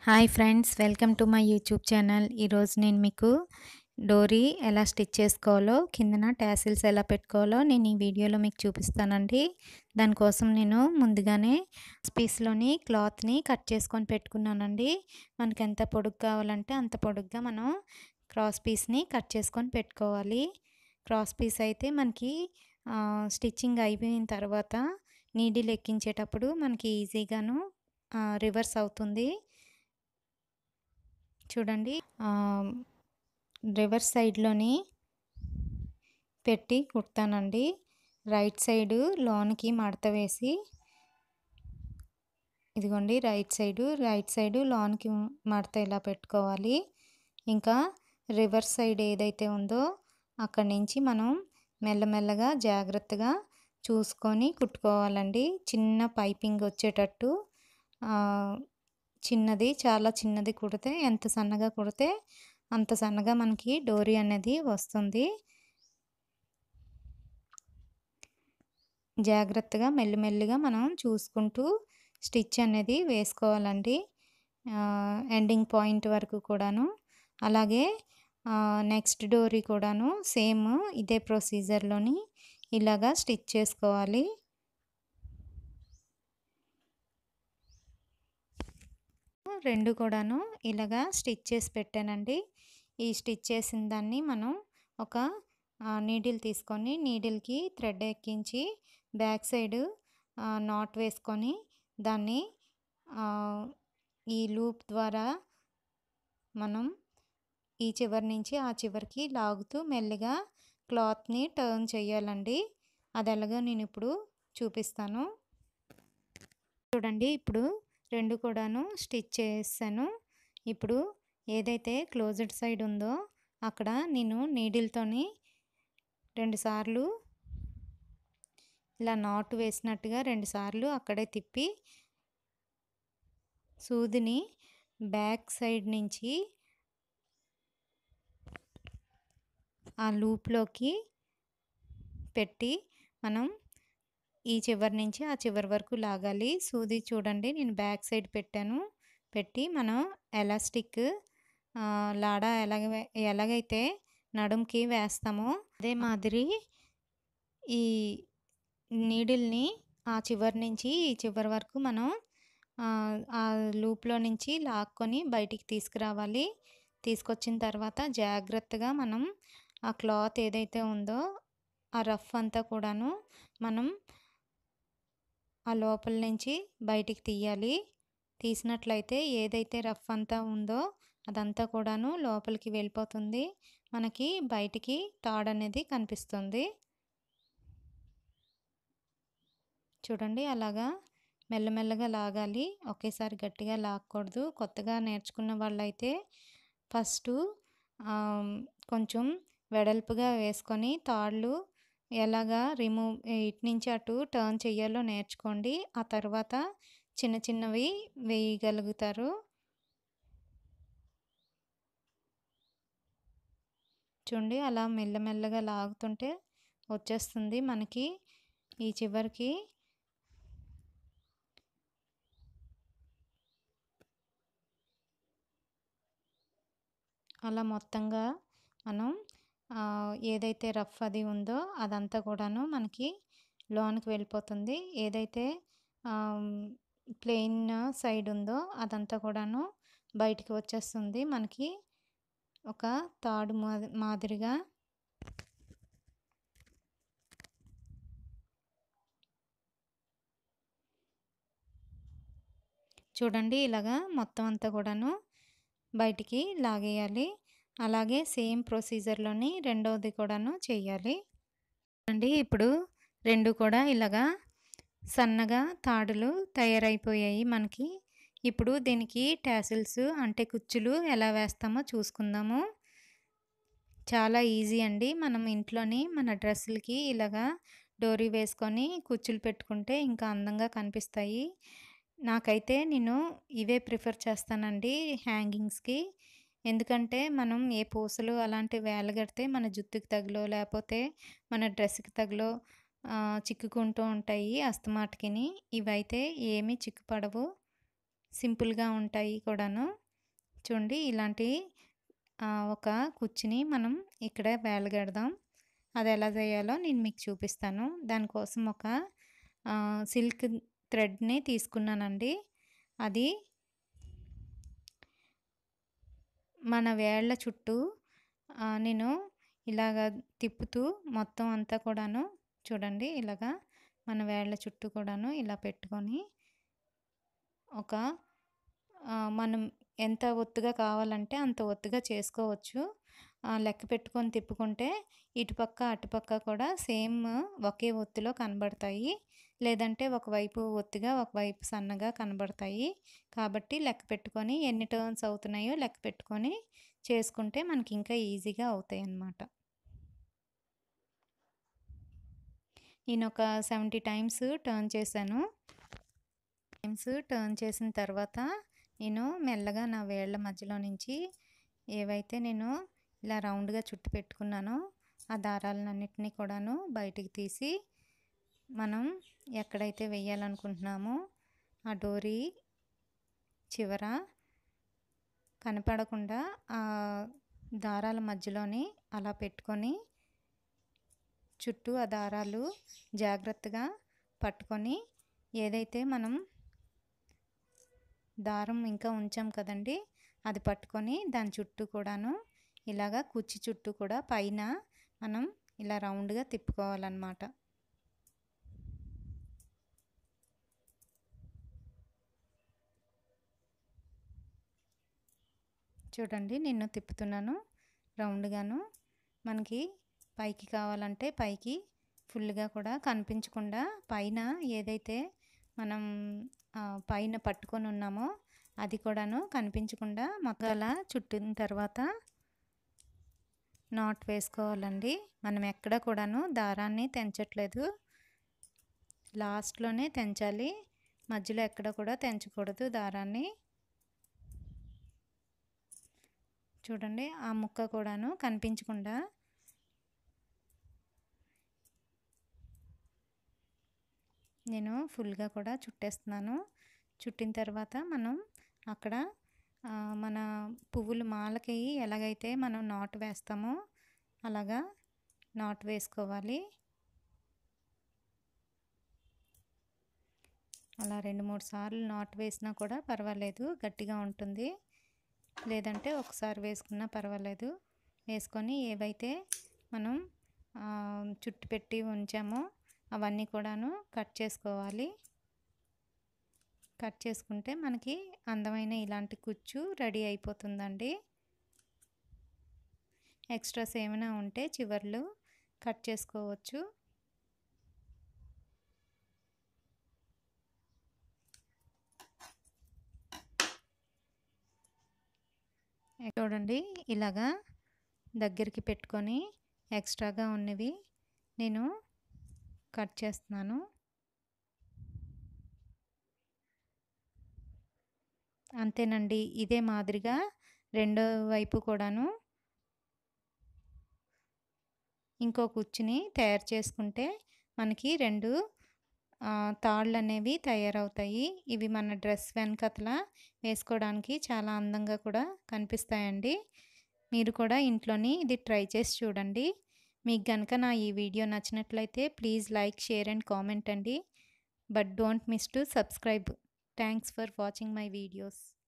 hi friends welcome to my YouTube channel ఈరోజు నేను మీకు డోరీ ఎలా స్టిచ్ చేసుకోవాలో కిందన ట్యాసిల్స్ ఎలా పెట్టుకోవాలో నేను ఈ వీడియోలో మీకు చూపిస్తానండి దానికోసం నేను ముందుగానే పీస్లోని క్లాత్ని కట్ చేసుకొని పెట్టుకున్నానండి మనకి ఎంత పొడుగు కావాలంటే అంత పొడుగ్గా మనం క్రాస్ పీస్ని కట్ చేసుకొని పెట్టుకోవాలి క్రాస్ పీస్ అయితే మనకి స్టిచ్చింగ్ అయిపోయిన తర్వాత నీడిల్ ఎక్కించేటప్పుడు మనకి ఈజీగాను రివర్స్ అవుతుంది చూడండి రివర్స్ సైడ్లోని పెట్టి కుడతానండి రైట్ సైడు లోనికి మడత వేసి ఇదిగోండి రైట్ సైడు రైట్ సైడు లోనికి మడత ఇలా పెట్టుకోవాలి ఇంకా రివర్స్ సైడ్ ఏదైతే ఉందో అక్కడి నుంచి మనం మెల్లమెల్లగా జాగ్రత్తగా చూసుకొని కుట్టుకోవాలండి చిన్న పైపింగ్ వచ్చేటట్టు చిన్నది చాలా చిన్నది కుడితే ఎంత సన్నగా కుడితే అంత సన్నగా మనకి డోరీ అనేది వస్తుంది జాగ్రత్తగా మెల్లిమెల్లిగా మనం చూసుకుంటూ స్టిచ్ అనేది వేసుకోవాలండి ఎండింగ్ పాయింట్ వరకు కూడాను అలాగే నెక్స్ట్ డోరీ కూడాను సేమ్ ఇదే ప్రొసీజర్లోని ఇలాగా స్టిచ్ చేసుకోవాలి రెండు కూడాను ఇలాగా స్టిచ్ చేసి పెట్టానండి ఈ స్టిచ్ చేసిన దాన్ని మనం ఒక నీడిల్ తీసుకొని నీడిల్కి థ్రెడ్ ఎక్కించి బ్యాక్ సైడ్ నాట్ వేసుకొని దాన్ని ఈ లూప్ ద్వారా మనం ఈ చివరి నుంచి ఆ చివరికి లాగుతూ మెల్లిగా క్లాత్ని టర్న్ చేయాలండి అది ఎలాగో నేను ఇప్పుడు చూపిస్తాను చూడండి ఇప్పుడు రెండు కూడాను స్టిచ్ చేసాను ఇప్పుడు ఏదైతే క్లోజ్డ్ సైడ్ ఉందో అక్కడ నేను నీడిల్తోని రెండుసార్లు ఇలా నాటు వేసినట్టుగా రెండుసార్లు అక్కడే తిప్పి సూదిని బ్యాక్ సైడ్ నుంచి ఆ లూప్లోకి పెట్టి మనం ఈ చివరి నుంచి ఆ చివరి వరకు లాగాలి సూది చూడండి నేను బ్యాక్ సైడ్ పెట్టాను పెట్టి మనం ఎలాస్టిక్ లాడా ఎలాగ ఎలాగైతే నడుంకి వేస్తామో అదే మాదిరి ఈ నీడిల్ని ఆ చివరి నుంచి ఈ చివరి వరకు మనం ఆ లూప్లో నుంచి లాక్కొని బయటికి తీసుకురావాలి తీసుకొచ్చిన తర్వాత జాగ్రత్తగా మనం ఆ క్లాత్ ఏదైతే ఉందో ఆ రఫ్ అంతా కూడాను మనం ఆ లోపల నుంచి బయటికి తీయాలి తీసినట్లయితే ఏదైతే రఫ్ అంతా ఉందో అదంతా కూడాను లోపలికి వెళ్ళిపోతుంది మనకి బయటికి తాడు అనేది కనిపిస్తుంది చూడండి అలాగా మెల్లమెల్లగా లాగాలి ఒకేసారి గట్టిగా లాగకూడదు కొత్తగా నేర్చుకున్న వాళ్ళైతే ఫస్ట్ కొంచెం వెడల్పుగా వేసుకొని తాళ్ళు ఎలాగా రిమూవ్ ఇటు నుంచి అటు టర్న్ చేయాలో నేర్చుకోండి ఆ తర్వాత చిన్న చిన్నవి వేయగలుగుతారు చూడండి అలా మెల్లమెల్లగా లాగుతుంటే వచ్చేస్తుంది మనకి ఈ చివరికి అలా మొత్తంగా మనం ఏదైతే రఫ్ అది ఉందో అదంతా కూడాను మనకి లోనికి వెళ్ళిపోతుంది ఏదైతే ప్లెయిన్ సైడ్ ఉందో అదంతా కూడాను బయటికి వచ్చేస్తుంది మనకి ఒక తాడు మాదిరిగా చూడండి ఇలాగా మొత్తం అంతా కూడాను బయటికి లాగేయాలి అలాగే సేమ్ ప్రొసీజర్లోని రెండవది కూడాను చేయాలి అండి ఇప్పుడు రెండు కూడా ఇలాగా సన్నగా తాడులు తయారైపోయాయి మనకి ఇప్పుడు దీనికి టాసిల్స్ అంటే కుచ్చులు ఎలా వేస్తామో చూసుకుందాము చాలా ఈజీ అండి మనం ఇంట్లోని మన డ్రెస్సులకి ఇలాగా డోరీ వేసుకొని కుచ్చులు పెట్టుకుంటే ఇంకా అందంగా కనిపిస్తాయి నాకైతే నేను ఇవే ప్రిఫర్ చేస్తానండి హ్యాంగింగ్స్కి ఎందుకంటే మనం ఏ పూసలు అలాంటివి వేలగడితే మన జుట్టుకి తగిలో లేకపోతే మన డ్రెస్కి తగిలో చిక్కుకుంటూ ఉంటాయి అస్తమాటికిని ఇవైతే ఏమీ చిక్కుపడవు సింపుల్గా ఉంటాయి కూడాను చూడండి ఇలాంటి ఒక కుర్చీని మనం ఇక్కడ వేలగెడదాం అది ఎలా చేయాలో నేను మీకు చూపిస్తాను దానికోసం ఒక సిల్క్ థ్రెడ్ని తీసుకున్నానండి అది మన వేళ్ళ చుట్టూ నేను ఇలాగ తిప్పుతూ మొత్తం అంతా కూడాను చూడండి ఇలాగా మన వేళ్ళ చుట్టూ కూడాను ఇలా పెట్టుకొని ఒక మనం ఎంత ఒత్తుగా కావాలంటే అంత ఒత్తుగా చేసుకోవచ్చు లెక్క పెట్టుకొని తిప్పుకుంటే ఇటుపక్క అటుపక్క కూడా సేమ్ ఒకే ఒత్తులో కనబడతాయి లేదంటే ఒకవైపు ఒత్తుగా ఒకవైపు సన్నగా కనబడతాయి కాబట్టి లెక్క పెట్టుకొని ఎన్ని టర్న్స్ అవుతున్నాయో లెక్క పెట్టుకొని చేసుకుంటే మనకి ఇంకా ఈజీగా అవుతాయి అన్నమాట నేను ఒక సెవెంటీ టైమ్స్ టర్న్ చేశాను టైమ్స్ టర్న్ చేసిన తర్వాత నేను మెల్లగా నా వేళ్ళ మధ్యలో నుంచి ఏవైతే నేను ఇలా రౌండ్గా చుట్టు పెట్టుకున్నానో ఆ దారాలన్నింటినీ కూడాను బయటికి తీసి మనం ఎక్కడైతే వేయాలనుకుంటున్నామో ఆ డోరీ చివర కనపడకుండా ఆ దారాల మధ్యలోని అలా పెట్టుకొని చుట్టూ ఆ దారాలు జాగ్రత్తగా పట్టుకొని ఏదైతే మనం దారం ఇంకా ఉంచాం కదండి అది పట్టుకొని దాని చుట్టూ కూడాను ఇలాగా కుర్చీ చుట్టూ కూడా పైన మనం ఇలా రౌండ్గా తిప్పుకోవాలన్నమాట చూడండి నిన్ను తిప్పుతున్నాను రౌండ్గాను మనకి పైకి కావాలంటే పైకి ఫుల్గా కూడా కనిపించకుండా పైన ఏదైతే మనం పైన పట్టుకొని ఉన్నామో అది కూడాను కనిపించకుండా మొక్కల చుట్టిన తర్వాత నాట్ వేసుకోవాలండి మనం ఎక్కడ కూడాను దారాన్ని తెంచట్లేదు లాస్ట్లోనే తెంచాలి మధ్యలో ఎక్కడ కూడా తెంచకూడదు దారాన్ని చూడండి ఆ ముక్క కూడాను కనిపించకుండా నేను ఫుల్గా కూడా చుట్టేస్తున్నాను చుట్టిన తర్వాత మనం అక్కడ మన పువ్వులు మాలకి ఎలాగైతే మనం నాటు వేస్తామో అలాగా నాటు వేసుకోవాలి అలా రెండు మూడు సార్లు నాటు వేసినా కూడా పర్వాలేదు గట్టిగా ఉంటుంది లేదంటే ఒకసారి వేసుకున్నా పర్వాలేదు వేసుకొని ఏవైతే మనం చుట్టు పెట్టి ఉంచామో అవన్నీ కూడాను కట్ చేసుకోవాలి కట్ చేసుకుంటే మనకి అందమైన ఇలాంటి కుచ్చు రెడీ అయిపోతుందండి ఎక్స్ట్రాస్ ఏమైనా ఉంటే చివర్లు కట్ చేసుకోవచ్చు చూడండి ఇలాగా దగ్గరికి పెట్టుకొని ఎక్స్ట్రాగా ఉన్నవి నేను కట్ చేస్తున్నాను అంతేనండి ఇదే మాదిరిగా రెండో వైపు కూడాను ఇంకో కుర్చీని తయారు చేసుకుంటే మనకి రెండు తాళ్ళు అనేవి తయారవుతాయి ఇవి మన డ్రెస్ వెనకతల వేసుకోవడానికి చాలా అందంగా కూడా కనిపిస్తాయండి మీరు కూడా ఇంట్లోని ఇది ట్రై చేసి చూడండి మీకు కనుక నా ఈ వీడియో నచ్చినట్లయితే please like share and comment అండి but don't miss to subscribe thanks for watching my videos